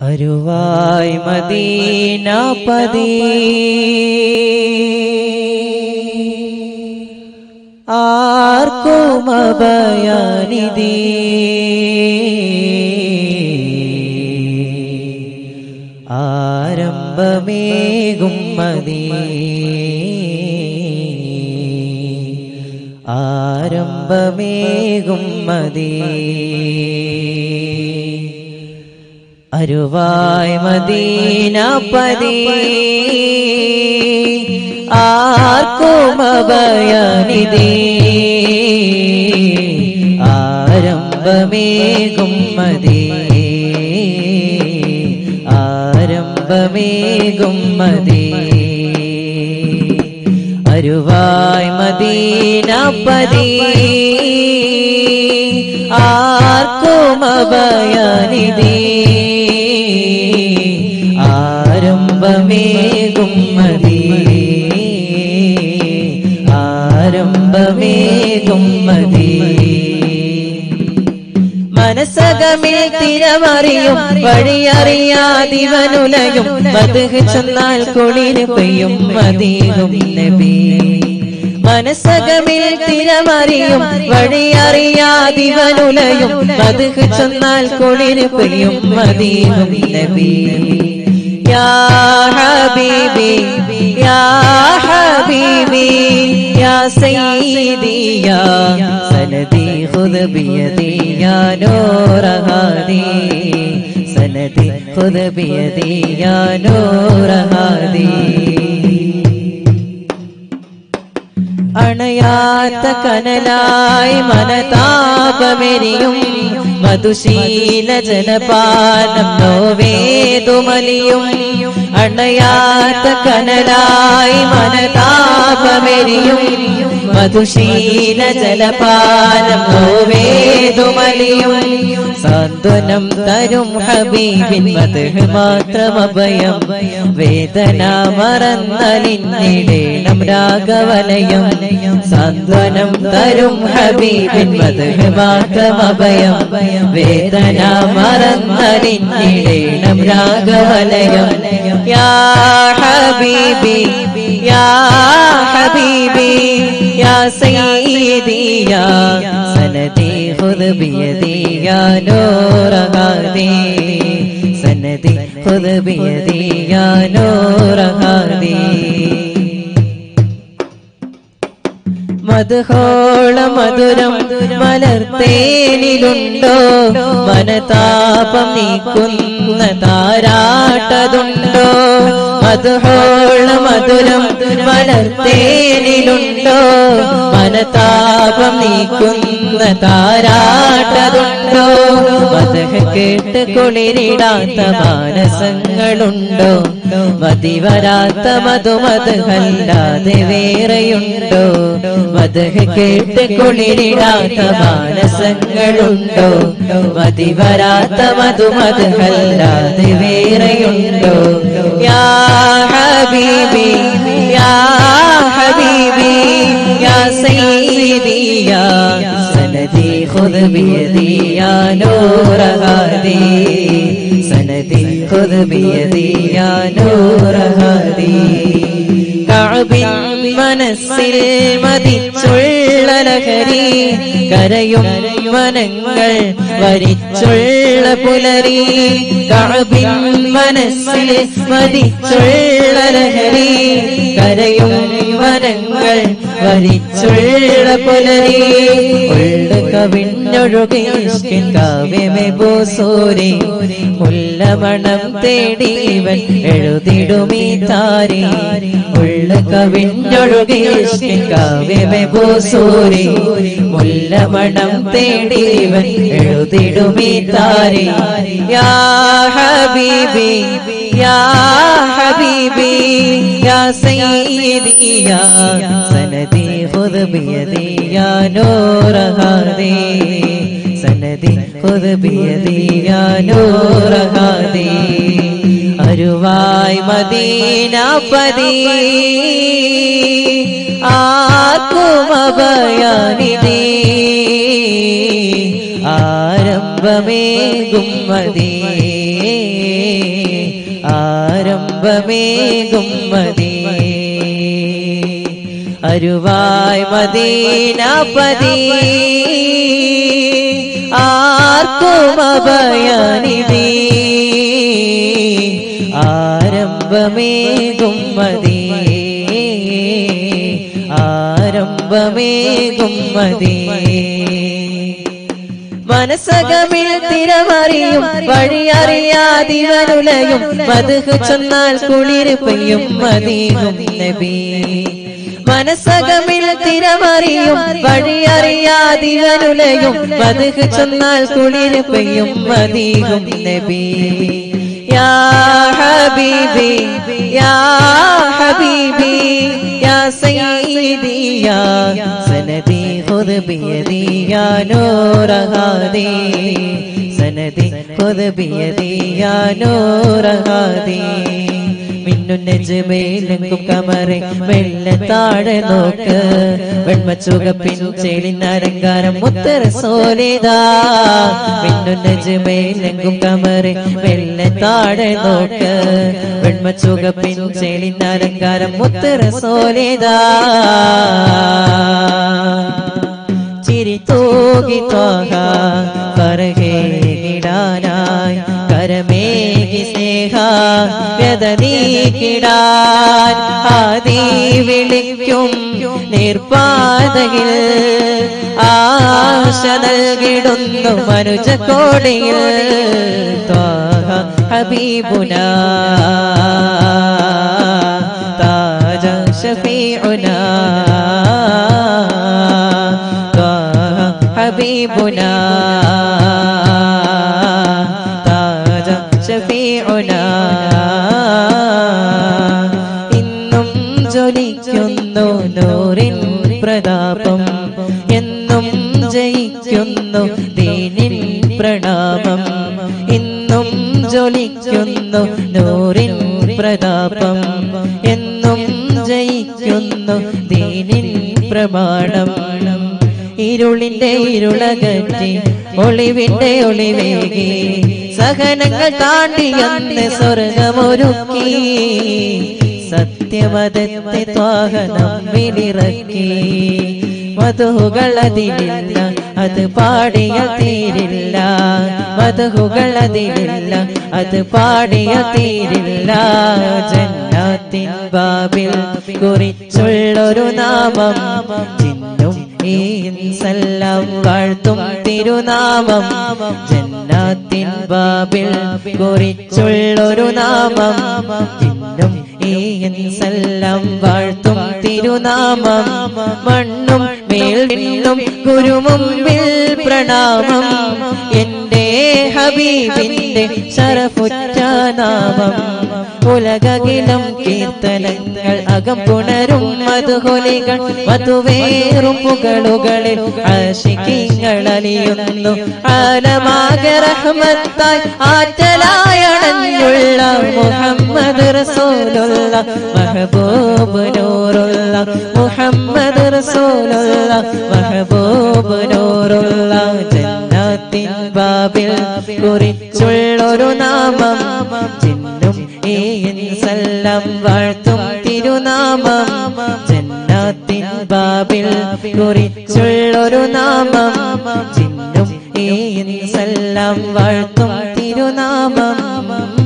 അരുവായി മദീനാപതി ആർക്കും അഭയാനിധി ആരംഭമേകും മതി ആരംഭമേകും മതി അരുവായ് മദീനപതി ആർക്കും അഭയനിധി ആരംഭമേകും മതി ആരംഭമേകും മതി അരുവായ് മദീനപതി ആർക്കും അഭയനിധി ആരംഭമേകും മതി ആരംഭമേകും മതി മനസ്സകമിൽ തിരമറിയും വഴിയറിയാതിവനുലയും മധുഹ് ചെന്നാൽ കുളിര് പെയ്യും മദീനും നബി മനസ്സകമിൽ തിരമറിയും വഴിയറിയാതിവനുലയും മധുഹ് ചെന്നാൽ കുളിര് പെയ്യും മദീനും നബി യാ ഹബീബി യാ ഹബീബി യാ സയ്യിദി യാ സനദി ഖുദ് ബിയദി യാ നൂറ ഹാദി സനദി ഖുദ് ബിയദി യാ നൂറ ഹാദി അണയാത്ത കനലായി മനതാപമെരിയും മധുശീല ജലപാനം നോവേതുമലിയും അണയാത്ത കനലായി മനതാപമെരിയും മധുശീല ജലപാനം നോവേതുമലിയും സാന്ത്വനം തരും ഹബീബിൻ മധുഹ് മാത്രം അഭയം വേദന മറന്നലിഞ്ഞിടേണം രാഗവലയം സാന്ത്വനം തരും ഹബീബിൻ മധുഹ് മാത്രം അഭയം വേദന മറന്നലിഞ്ഞിടേണം രാഗവലയം യാ ഹബീബി യാ ഹബീബി യാ സയ്യിദി യാ സനദി ഖുദ് ബിയദി യാ നൂറ ഹാദി സനദി ഖുദ് ബിയദി യാ നൂറ ഹാദി മധുഹോള മധുരം മലർത്തേനിലുണ്ടോ മനതാപം നീക്കുന്ന താരാട്ടതുണ്ടോ മധുഹോള മധുരം മലർത്തേനിലുണ്ടോ മനതാപം നീക്കുന്ന താരാട്ടതുണ്ടോ മതഹ കേട്ട് കുളിരിടാത്ത മാനസങ്ങളുണ്ടോ മതി വരാത്ത മധുമതല്ലാതെ വേറെയുണ്ടോ മതഹ കേട്ട് കുളിരിടാത്ത മാനസങ്ങളുണ്ടോ മതി വരാത്ത മധുമതല്ലാതെ വേറെയുണ്ടോ യാ ഹബീബി യാ ഹബീബി യാ സയ്യിദി യാ സനദി ഖുദ് ബിയദി യാ നൂറ ഹാദി സനദി ഖുദ് ബിയദി യാ നൂറ ഹാദി കഅബിൻ മനസ്സിൽ മതിച്ചുള്ള ലഹരി കരയും മനങ്ങൾ വരിച്ചുള്ള പുലരി കഅബിൻ മനസ്സിൽ മതിച്ചുള്ള ലഹരി കരയും മനങ്ങൾ വരിച്ചുള്ള പുലരി ഉള്ള കവിഞ്ഞൊഴുകിൻ കാവ്യമേ ബോസോരെ മുല്ലമണം തേടിവൻ എഴുതിടുമീ താരി ഉള്ള കവിഞ്ഞൊഴുകിൻ കാവ്യമേ ബോസോരെ മുല്ലമണം തേടിവൻ എഴുതിടുമീ താരി യാ ഹബീബി യാ ഹബീബി യാ സയ്യിദി യാ സനദി ഖുദ് ബിയദി യാ നൂറ ഹാദി സനദി ഖുദ് ബിയദി യാ നൂറ ഹാദി അരുവായ് മദീനപതി ആർക്കും അഭയാനിധി ആരംഭമേകും മതി ആരംഭമേകും മദീ അരുവായ് മദീനപതി ആർക്കും അഭയനിധി ആരംഭമേകും മദീ ആരംഭമേകും മദീ മനസ്സകമിൽ തിരമറിയും വഴിയറിയാതിവനുലയും മധുഹ് ചൊന്നാൽ കുളിര് പെയ്യും മദീനും നബി മനസ്സകമിൽ തിരമറിയും വഴിയറിയാതിവനുലയും മധുഹ് ചൊന്നാൽ കുളിര് പെയ്യും മദീനും നബി യാ ഹബീബി യാ ഹബീബി യാ സയ്യിദി യാ സനദി ഖുദ് ബിയദി യാ നൂറ ഹാദി സനദി ഖുദ് ബിയദി യാ നൂറ ഹാദി മിന്നു നെജ്മേലെങ്കും കമറെ മെല്ലെ താഴെ നോക്ക് വെൺമച്ചുകപ്പിൻ ചെളിനരങ്കാരം മുത്തര സോലിതാ മിന്നു നെജ്മേലെങ്കും കമറെ മെല്ലെ താഴെ നോക്ക് വെൺമച്ചുകപ്പിൻ ചെളിനരങ്കാരം മുത്തര സോലിതാ ചിരി തൂകി തോക പറകേകിടാനായി കരമേകി സ്നേഹ വ്യതനീക്കിടാൻ ആദി വിളിക്കും നിർപ്പാതയിൽ ആശ നൽകിടുന്നു മനുജ കോടിയിൽ ത്വാഹ ഹബീബുന താജ ഷഫീഉനാ ത്വാഹ ഹബീബുനാ താജ ഷഫീഉനാ ഇന്നും ജ്വലിക്കുന്നു നൂറിൻ പ്രതാപം എന്നും ജയിക്കുന്നു ദീനിൻ പ്രണാമം ഇന്നും ജ്വലിക്കുന്നു നൂറിൻ പ്രതാപം എന്നും ജയിക്കുന്നു ദീനിൻ പ്രമാണം ഇരുളിന്റെ ഇരുളകറ്റി ഒളിവിന്റെ ഒളിവേകി സഹനങ്ങൾ താണ്ടി അന്ന് സ്വർഗമൊരുക്കി സത്യമതത്തെ ത്വാഹനം വിളിറക്കി മധുകൾ അതിലില്ല അത് പാടിയ തീരില്ല മധുകൾ അതിലില്ല അത് പാടിയ തീരില്ല ജന്നാത്തിൻ ബാബിൽ കുറിച്ചുള്ളൊരു നാമം ചിന്നും ഈൻസെല്ലാം വാഴ്ത്തും തിരുനാമം ജന്നാത്തിൻ ബാബിൽ കുറിച്ചുള്ളൊരു നാമം ചിന്നും ഈൻസെല്ലാം വാഴ്ത്തും തിരുനാമം മണ്ണും മേൽവിണ്ണും ഗുരുമുമ്പിൽ പ്രണാമം എന്റെ ഹബീബിന്റെ ശരഫുറ്റ നാമം ഉലകകിലും കീർത്തനങ്ങൾ അകം പുണരും മധുഹൊലികൾ മധുവേറും പുകളുകളിൽ ആശിക്കിങ്ങൾ അലിയുന്നു ആലമാകെ റഹ്മത്തായി ആറ്റലായണഞ്ഞുള്ള മുഹമ്മദ് റസൂലുള്ള മഹബൂബ് നൂറുള്ള മുഹമ്മദ് റസൂലുള്ള മഹബൂബ് നൂറുള്ള ജന്നാത്തിൻ ബാബിൽ കുറിച്ചുള്ളൊരു നാമം ചിന്നും ഈൻസെല്ലാം വാഴ്ത്തും തിരുനാമം ജന്നാത്തിൻ ബാബിൽ കുറിച്ചുള്ളൊരു നാമം ചിന്നും ഈൻസെല്ലാം വാഴ്ത്തും തിരുനാമം